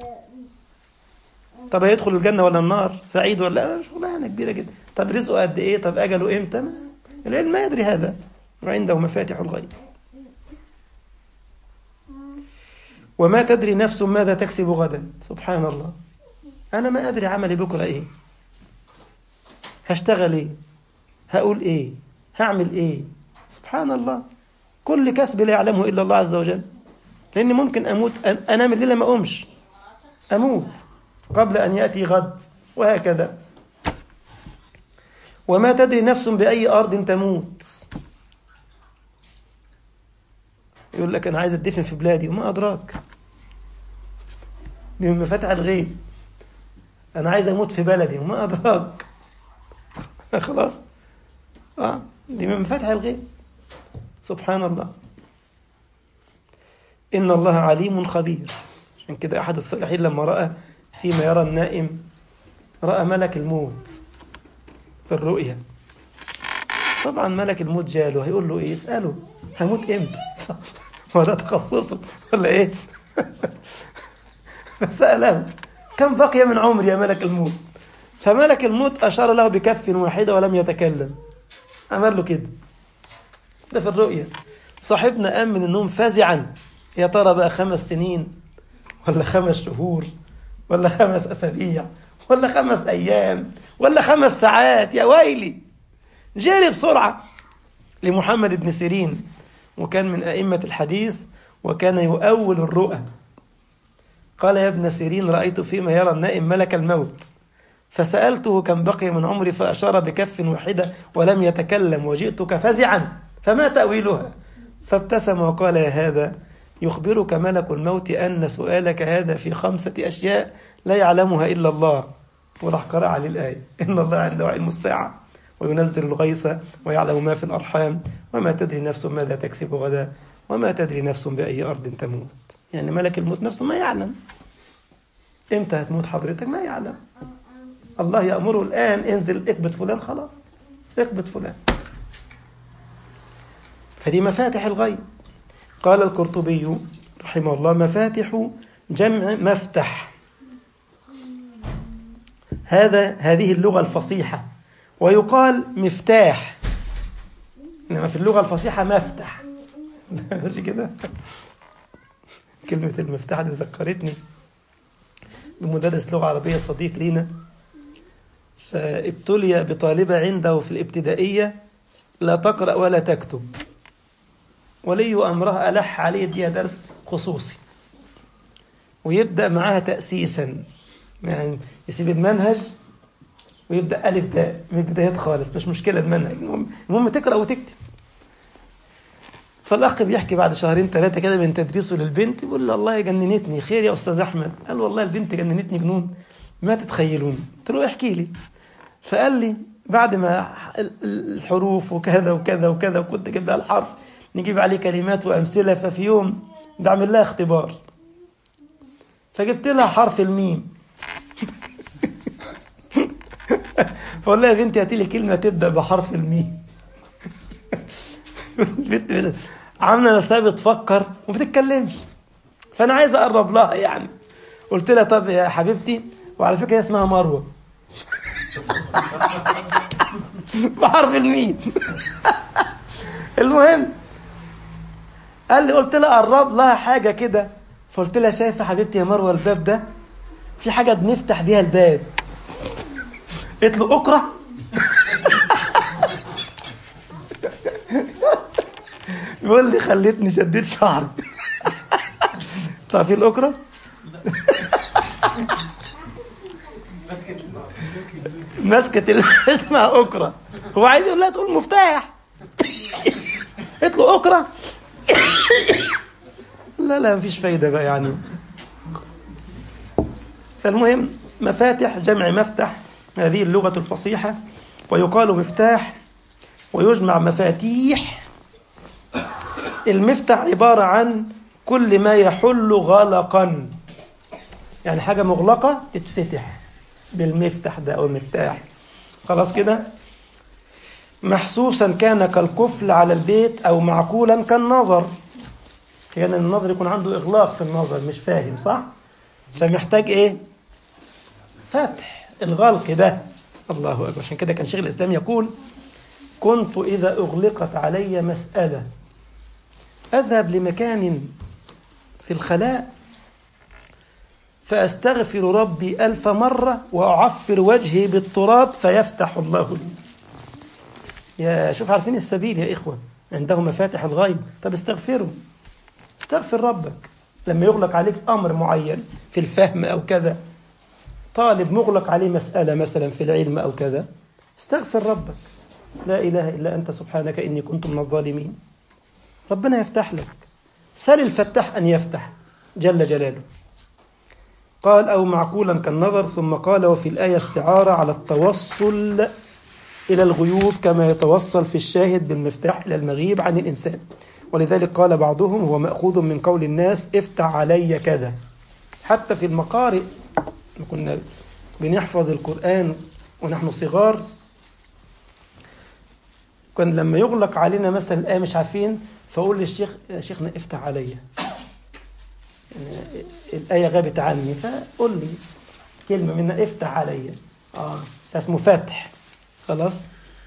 طب هيدخل الجنة ولا النار سعيد ولا شغلانة كبيرة جدا طب رزقه قد إيه طب أجله إمتى العلم ما يدري هذا وعنده مفاتح الغيب وما تدري نفس ماذا تكسب غدا سبحان الله أنا ما أدري عملي بكرة إيه هشتغل إيه هقول إيه هعمل إيه سبحان الله كل كسب لا يعلمه إلا الله عز وجل لأني ممكن أموت أنام الليلة ما أقومش أموت قبل أن يأتي غد وهكذا وما تدري نفس بأي أرض تموت يقول لك أنا عايز أدفن في بلادي وما أدراك دي من مفاتح الغيب أنا عايز أموت في بلدي وما أدراك خلاص آه دي من مفاتح الغيب سبحان الله إن الله عليم خبير عشان كده أحد الصالحين لما رأى فيما يرى النائم رأى ملك الموت في الرؤيا طبعا ملك الموت جاله هيقول له ايه اسأله هموت امتى هو ده تخصصه ولا ايه فسأله كم بقي من عمري يا ملك الموت فملك الموت أشار له بكف واحدة ولم يتكلم عمل له كده ده في الرؤيا صاحبنا قام من النوم فزعا يا ترى بقى خمس سنين ولا خمس شهور ولا خمس أسابيع ولا خمس أيام ولا خمس ساعات يا ويلي جري بسرعة لمحمد بن سيرين وكان من أئمة الحديث وكان يؤول الرؤى قال يا ابن سيرين رأيت فيما يرى النائم ملك الموت فسألته كم بقي من عمري فأشار بكف واحدة ولم يتكلم وجئتك فزعا فما تأويلها فابتسم وقال يا هذا يخبرك ملك الموت أن سؤالك هذا في خمسة أشياء لا يعلمها إلا الله وراح قرأ عليه الآية إن الله عنده علم الساعة وينزل الغيث ويعلم ما في الأرحام وما تدري نفس ماذا تكسب غدا وما تدري نفس بأي أرض تموت يعني ملك الموت نفسه ما يعلم إمتى هتموت حضرتك ما يعلم الله يأمره الآن انزل اقبض فلان خلاص اقبض فلان فدي مفاتح الغيب قال القرطبي رحمه الله مفاتح جمع مفتح هذا هذه اللغة الفصيحة ويقال مفتاح إنما في اللغة الفصيحة مفتح ماشي كده كلمة المفتاح دي ذكرتني بمدرس لغة عربية صديق لينا فابتلي بطالبة عنده في الابتدائية لا تقرأ ولا تكتب ولي أمرها ألح عليه يديها درس خصوصي ويبدأ معاها تأسيسا يعني يسيب المنهج ويبدأ ألف باء من البدايات خالص مش مشكلة المنهج المهم, المهم تقرأ وتكتب فالأخ بيحكي بعد شهرين ثلاثة كده من تدريسه للبنت بيقول له الله جننتني خير يا أستاذ أحمد قال والله البنت جننتني جنون ما تتخيلون قلت له احكي لي فقال لي بعد ما الحروف وكذا وكذا وكذا وكنت جايب لها الحرف نجيب عليه كلمات وأمثلة ففي يوم بعمل لها اختبار فجبت لها حرف الميم فقول لها يا بنتي هاتي لي كلمة تبدأ بحرف الميم البنت عاملة نفسها بتفكر وما بتتكلمش فأنا عايز أقرب لها يعني قلت لها طب يا حبيبتي وعلى فكرة هي اسمها مروة بحرف الميم المهم قال لي قلت لها قرب لها حاجة كده فقلت لها شايفة حبيبتي يا مروة الباب ده في حاجة بنفتح بيها الباب قلت له أقرأ بيقول لي خلتني شديت شعري تعرفين الأقرأ؟ مسكت اللي اسمها أكرة هو عايز يقول لها تقول مفتاح قلت له أكرة لا لا مفيش فايدة بقى يعني فالمهم مفاتح جمع مفتح هذه اللغة الفصيحة ويقال مفتاح ويجمع مفاتيح المفتح عبارة عن كل ما يحل غلقا يعني حاجة مغلقة تتفتح بالمفتح ده أو المفتاح خلاص كده محسوسا كان كالقفل على البيت أو معقولا كالنظر كان النظر يكون عنده إغلاق في النظر مش فاهم صح فمحتاج إيه فتح الغلق ده الله أكبر عشان كده كان شيخ الإسلام يقول كنت إذا أغلقت علي مسألة أذهب لمكان في الخلاء فأستغفر ربي ألف مرة وأعفر وجهي بالتراب فيفتح الله لي يا شوف عارفين السبيل يا إخوة عنده مفاتح الغيب طب استغفروا استغفر ربك لما يغلق عليك أمر معين في الفهم أو كذا طالب مغلق عليه مسألة مثلا في العلم أو كذا استغفر ربك لا إله إلا أنت سبحانك إني كنت من الظالمين ربنا يفتح لك سل الفتاح أن يفتح جل جلاله قال أو معقولا كالنظر ثم قال وفي الآية استعارة على التوصل إلى الغيوب كما يتوصل في الشاهد بالمفتاح إلى المغيب عن الإنسان ولذلك قال بعضهم هو مأخوذ من قول الناس افتح علي كذا حتى في المقارئ كنا بنحفظ القرآن ونحن صغار كان لما يغلق علينا مثلا الآية مش عارفين فأقول للشيخ يا شيخنا افتح عليا الآية غابت عني فقول لي كلمة منها افتح عليا اه اسمه فتح خلاص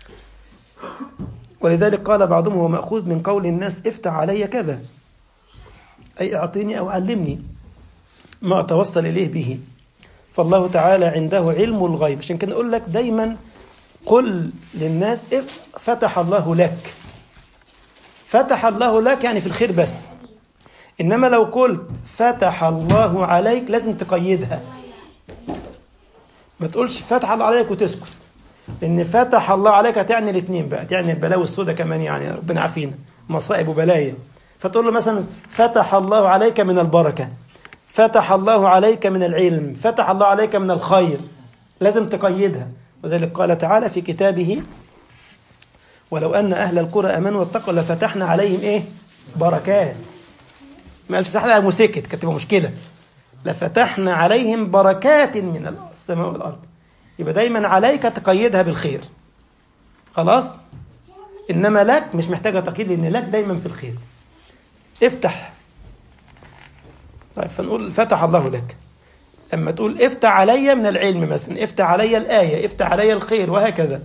ولذلك قال بعضهم هو مأخوذ من قول الناس افتح علي كذا أي أعطيني أو علمني ما أتوصل إليه به فالله تعالى عنده علم الغيب عشان كده أقول لك دايما قل للناس فتح الله لك فتح الله لك يعني في الخير بس إنما لو قلت فتح الله عليك لازم تقيدها ما تقولش فتح الله عليك وتسكت لأن فتح الله عليك هتعني الاثنين بقى تعني البلاوي السوداء كمان يعني ربنا عافينا مصائب وبلايا فتقول له مثلا فتح الله عليك من البركة فتح الله عليك من العلم فتح الله عليك من الخير لازم تقيدها وذلك قال تعالى في كتابه ولو أن أهل القرى أمنوا واتقوا لفتحنا عليهم إيه بركات ما قالش فتحنا عليهم وسكت كانت تبقى مشكلة لفتحنا عليهم بركات من السماء والأرض يبقى دايما عليك تقيدها بالخير خلاص إنما لك مش محتاجة تقييد لأن لك دايما في الخير افتح طيب فنقول فتح الله لك لما تقول افتح علي من العلم مثلا افتح علي الآية افتح علي الخير وهكذا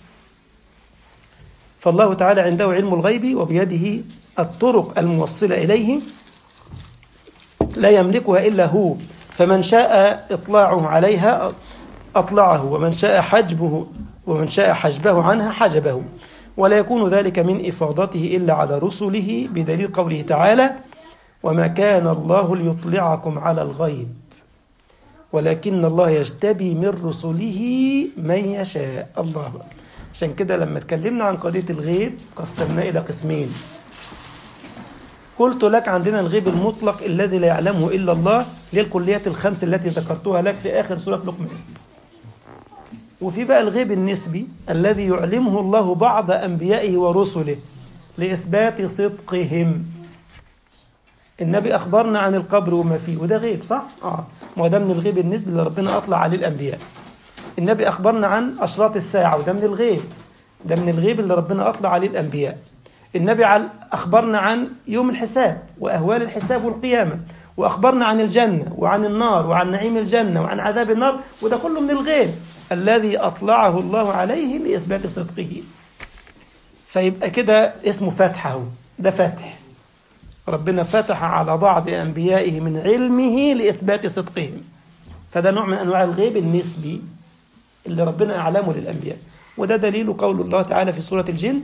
فالله تعالى عنده علم الغيب وبيده الطرق الموصلة إليه لا يملكها إلا هو فمن شاء إطلاعه عليها أطلعه ومن شاء حجبه ومن شاء حجبه عنها حجبه ولا يكون ذلك من إفاضته إلا على رسله بدليل قوله تعالى وما كان الله ليطلعكم على الغيب ولكن الله يجتبي من رسله من يشاء الله أكبر عشان كده لما اتكلمنا عن قضية الغيب قسمناه إلى قسمين قلت لك عندنا الغيب المطلق الذي لا يعلمه إلا الله للكليات الخمس التي ذكرتها لك في آخر سورة لقمان وفي بقى الغيب النسبي الذي يعلمه الله بعض أنبيائه ورسله لإثبات صدقهم النبي أخبرنا عن القبر وما فيه وده غيب صح؟ آه ما ده من الغيب النسبي اللي ربنا أطلع عليه الأنبياء النبي أخبرنا عن أشراط الساعة وده من الغيب ده من الغيب اللي ربنا أطلع عليه الأنبياء النبي أخبرنا عن يوم الحساب وأهوال الحساب والقيامة وأخبرنا عن الجنة وعن النار وعن نعيم الجنة وعن عذاب النار وده كله من الغيب الذي أطلعه الله عليه لإثبات صدقه فيبقى كده اسمه فتحه ده فتح ربنا فتح على بعض أنبيائه من علمه لإثبات صدقهم فده نوع من أنواع الغيب النسبي اللي ربنا أعلمه للأنبياء وده دليل قول الله تعالى في سورة الجن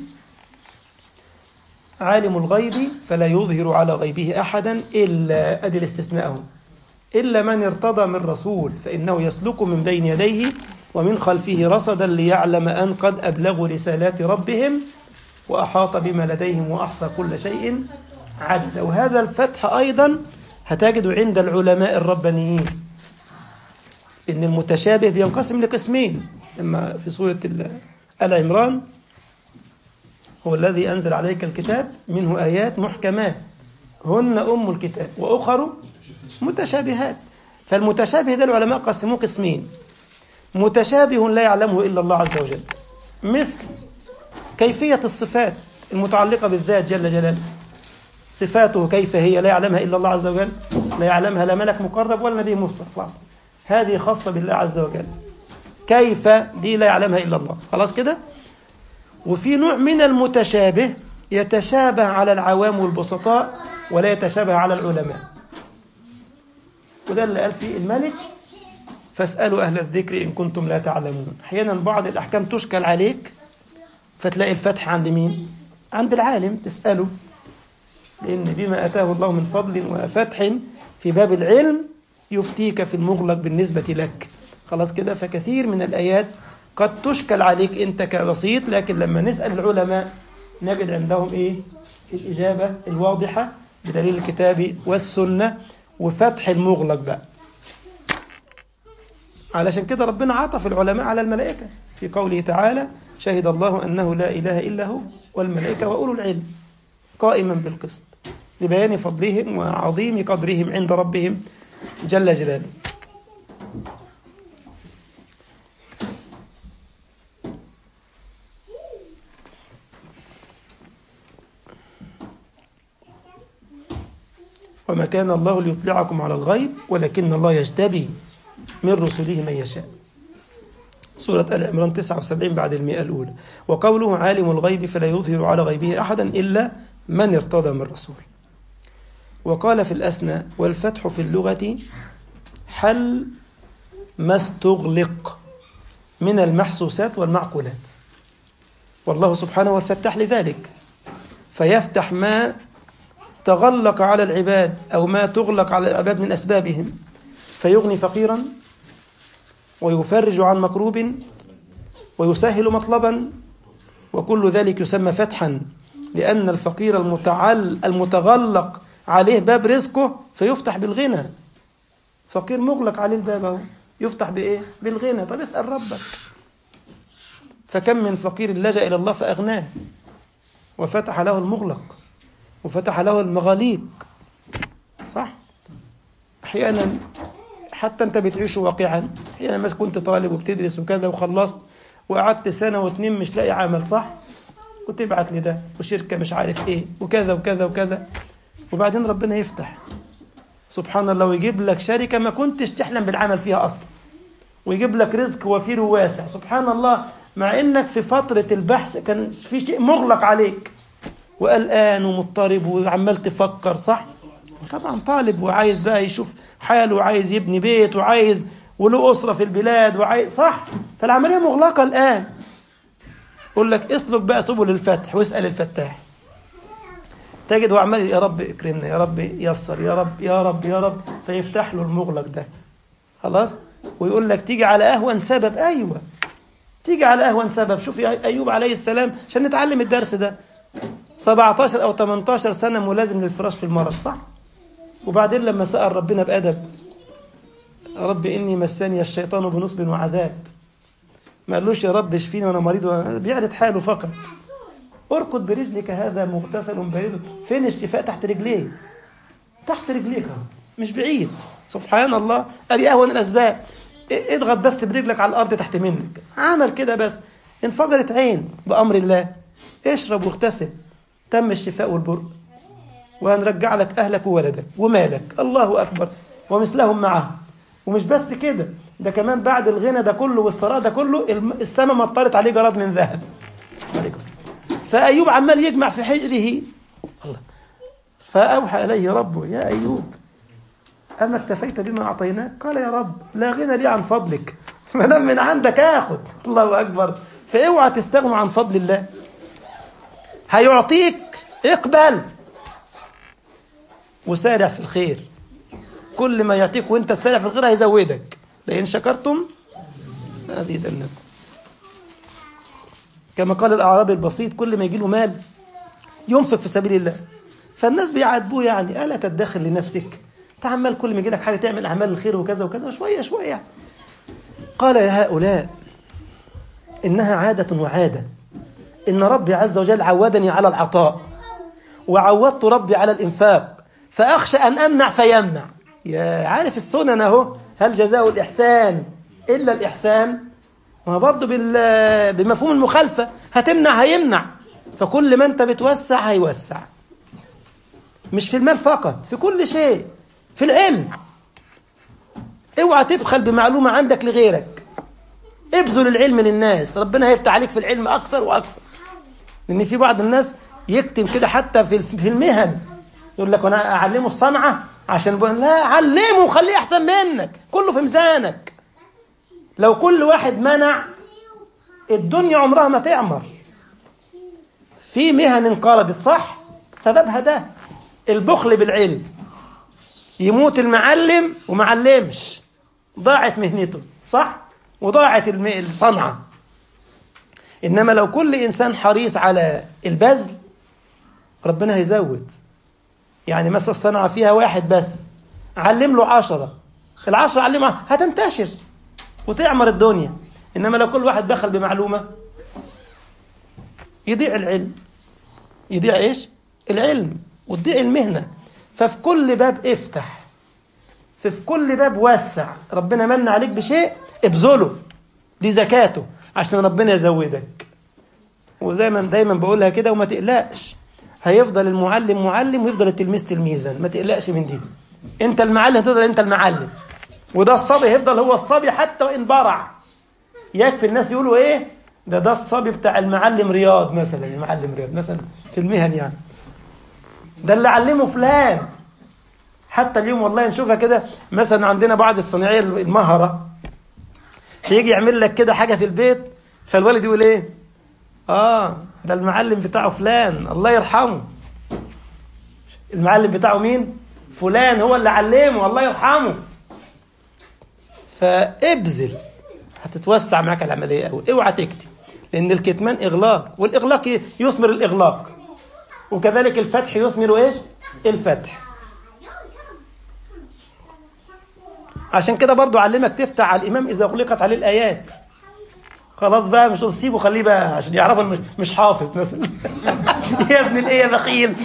عالم الغيب فلا يظهر على غيبه أحدا إلا أدي الاستثناء إلا من ارتضى من رسول فإنه يسلك من بين يديه ومن خلفه رصدا ليعلم أن قد أبلغوا رسالات ربهم وأحاط بما لديهم وأحصى كل شيء عددا وهذا الفتح أيضا هتجد عند العلماء الربانيين إن المتشابه بينقسم لقسمين لما في سورة آل عمران هو الذي أنزل عليك الكتاب منه آيات محكمات هن أم الكتاب وأخر متشابهات فالمتشابه ده العلماء قسموه قسمين متشابه لا يعلمه إلا الله عز وجل مثل كيفية الصفات المتعلقة بالذات جل جلاله صفاته كيف هي لا يعلمها إلا الله عز وجل لا يعلمها لا ملك مقرب ولا نبي مرسل خلاص هذه خاصة بالله عز وجل كيف دي لا يعلمها إلا الله خلاص كده وفي نوع من المتشابه يتشابه على العوام والبسطاء ولا يتشابه على العلماء وده اللي قال فيه الملك فاسألوا أهل الذكر إن كنتم لا تعلمون أحيانا بعض الأحكام تشكل عليك فتلاقي الفتح عند مين؟ عند العالم تسأله لأن بما أتاه الله من فضل وفتح في باب العلم يفتيك في المغلق بالنسبة لك خلاص كده فكثير من الآيات قد تشكل عليك أنت كبسيط لكن لما نسأل العلماء نجد عندهم إيه الإجابة الواضحة بدليل الكتاب والسنة وفتح المغلق بقى علشان كده ربنا عطف العلماء على الملائكة في قوله تعالى شهد الله أنه لا إله إلا هو والملائكة وأولو العلم قائما بالقسط لبيان فضلهم وعظيم قدرهم عند ربهم جل جلاله وما كان الله ليطلعكم على الغيب ولكن الله يجتبي من رسله من يشاء سورة آل عمران 79 بعد المئة الأولى وقوله عالم الغيب فلا يظهر على غيبه أحدا إلا من ارتضى من رسول وقال في الأسنى والفتح في اللغة حل ما استغلق من المحسوسات والمعقولات والله سبحانه هو الفتاح لذلك فيفتح ما تغلق على العباد أو ما تغلق على العباد من أسبابهم فيغني فقيرا ويفرج عن مكروب ويسهل مطلبا وكل ذلك يسمى فتحا لأن الفقير المتعل المتغلق عليه باب رزقه فيفتح بالغنى فقير مغلق عليه الباب اهو يفتح بإيه؟ بالغنى طب اسأل ربك فكم من فقير لجأ إلى الله فأغناه وفتح له المغلق وفتح له المغاليق صح أحيانا حتى أنت بتعيش واقعا أحيانا مثلا كنت طالب وبتدرس وكذا وخلصت وقعدت سنة واتنين مش لاقي عمل صح وتبعت لده وشركة مش عارف ايه وكذا وكذا وكذا وبعدين ربنا يفتح سبحان الله ويجيب لك شركة ما كنتش تحلم بالعمل فيها أصلا ويجيب لك رزق وفير واسع سبحان الله مع انك في فترة البحث كان في شيء مغلق عليك وقلقان ومضطرب وعمال تفكر صح طبعا طالب وعايز بقى يشوف حاله وعايز يبني بيت وعايز وله أسرة في البلاد وعايز صح فالعملية مغلقة الآن يقول لك اسلك بقى سبل الفتح واسأل الفتاح تجد هو عمال يا رب اكرمنا يا رب يسر يا رب يا رب يا رب فيفتح له المغلق ده خلاص ويقول لك تيجي على أهون سبب أيوة تيجي على أهون سبب شوف أيوب عليه السلام عشان نتعلم الدرس ده 17 أو 18 سنة ملازم للفراش في المرض صح وبعدين لما سأل ربنا بأدب رب إني مسني الشيطان بنصب وعذاب ما قالوش يا رب اشفيني وانا مريض وأنا بيعرض حاله فقط اركض برجلك هذا مغتسل بريد فين الشفاء تحت رجليه تحت رجليك اهو مش بعيد سبحان الله ادي اهون الاسباب اضغط بس برجلك على الارض تحت منك عمل كده بس انفجرت عين بامر الله اشرب واغتسل تم الشفاء والبرء وهنرجع لك اهلك وولدك ومالك الله اكبر ومثلهم معه ومش بس كده ده كمان بعد الغنى ده كله والثراء ده كله السماء مطرت عليه جراد من ذهب عليكم السلام فأيوب عمال يجمع في حجره الله فأوحى إليه ربه يا أيوب أما اكتفيت بما أعطيناك قال يا رب لا غنى لي عن فضلك ما دام من عندك آخذ الله أكبر فاوعى تستغنوا عن فضل الله هيعطيك اقبل وسارع في الخير كل ما يعطيك وانت سارع في الخير هيزودك لئن شكرتم أزيدنكم كما قال الأعرابي البسيط كل ما يجي له مال ينفق في سبيل الله فالناس بيعاتبوه يعني ألا تدخر لنفسك تعمل كل ما يجي لك حاجة تعمل أعمال الخير وكذا وكذا شوية شوية يعني. قال يا هؤلاء إنها عادة وعادة إن ربي عز وجل عودني على العطاء وعودت ربي على الإنفاق فأخشى أن أمنع فيمنع يا عارف السنن أهو هل جزاء الإحسان إلا الإحسان ما برضه بال- بمفهوم المخالفة هتمنع هيمنع فكل ما انت بتوسع هيوسع مش في المال فقط في كل شيء في العلم اوعى تبخل بمعلومة عندك لغيرك ابذل العلم للناس ربنا هيفتح عليك في العلم أكثر وأكثر لأن في بعض الناس يكتم كده حتى في في المهن يقول لك أنا أعلمه الصنعة عشان بقول لا علمه وخليه أحسن منك كله في ميزانك لو كل واحد منع الدنيا عمرها ما تعمر في مهن انقرضت صح سببها ده البخل بالعلم يموت المعلم ومعلمش ضاعت مهنته صح وضاعت الم- الصنعة إنما لو كل إنسان حريص على البذل ربنا هيزود يعني مثلا الصنعة فيها واحد بس علم له عشرة العشرة علمها هتنتشر وتعمر الدنيا إنما لو كل واحد بخل بمعلومة يضيع العلم يضيع إيش؟ العلم وتضيع المهنة ففي كل باب افتح ففي كل باب وسع ربنا من عليك بشيء ابذله دي زكاته عشان ربنا يزودك وزي ما دايما بقولها كده وما تقلقش هيفضل المعلم معلم ويفضل التلميذ تلميذا ما تقلقش من دي انت المعلم هتفضل انت المعلم وده الصبي هيفضل هو الصبي حتى وان برع يكفي الناس يقولوا ايه ده ده الصبي بتاع المعلم رياض مثلا المعلم رياض مثلا في المهن يعني ده اللي علمه فلان حتى اليوم والله نشوفها كده مثلا عندنا بعض الصناعيه المهره يجي يعمل لك كده حاجه في البيت فالوالد يقول ايه اه ده المعلم بتاعه فلان الله يرحمه المعلم بتاعه مين فلان هو اللي علمه الله يرحمه فابذل هتتوسع معاك العمليه قوي اوعى تكتم لان الكتمان اغلاق والاغلاق ي- يثمر الاغلاق وكذلك الفتح يثمر ايش الفتح عشان كده برضو علمك تفتح على الامام اذا اغلقت عليه الايات خلاص بقى مش سيبه خليه بقى عشان يعرفوا إنه مش مش حافظ مثلا يا ابن الايه يا بخيل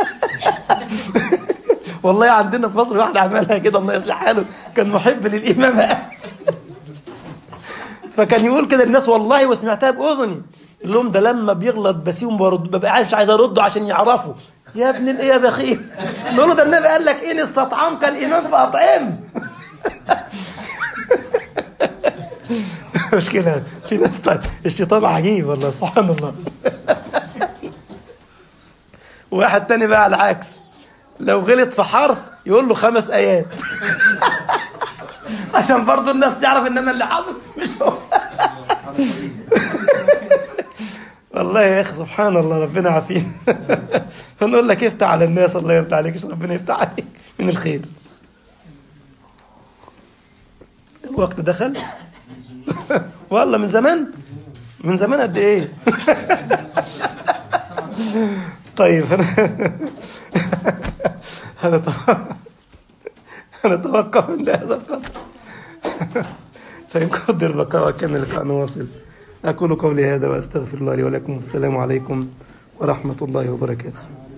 والله عندنا في مصر واحد عملها كده الله يصلح حاله كان محب للامام فكان يقول كده الناس والله وسمعتها باذني يقول لهم ده لما بيغلط بسيبهم برد ببقى عارف مش عايز ارده عشان يعرفوا يا ابن الايه يا بخيل نقول له ده النبي قال لك ان استطعمك الامام فاطعم مشكلة في ناس طيب الشيطان عجيب والله سبحان الله واحد تاني بقى على العكس لو غلط في حرف يقول له خمس آيات عشان برضه الناس تعرف ان انا اللي حافظ مش هو والله يا اخي سبحان الله ربنا عافينا فنقول لك افتح على الناس الله يرضى عليك عشان ربنا يفتح عليك من الخير الوقت دخل والله من زمان من زمان قد ايه طيب هنت- هنتوقف عند هذا القدر فإن قدر بقاء وكان لقاء واصل أقول قولي هذا وأستغفر الله لي ولكم والسلام عليكم ورحمة الله وبركاته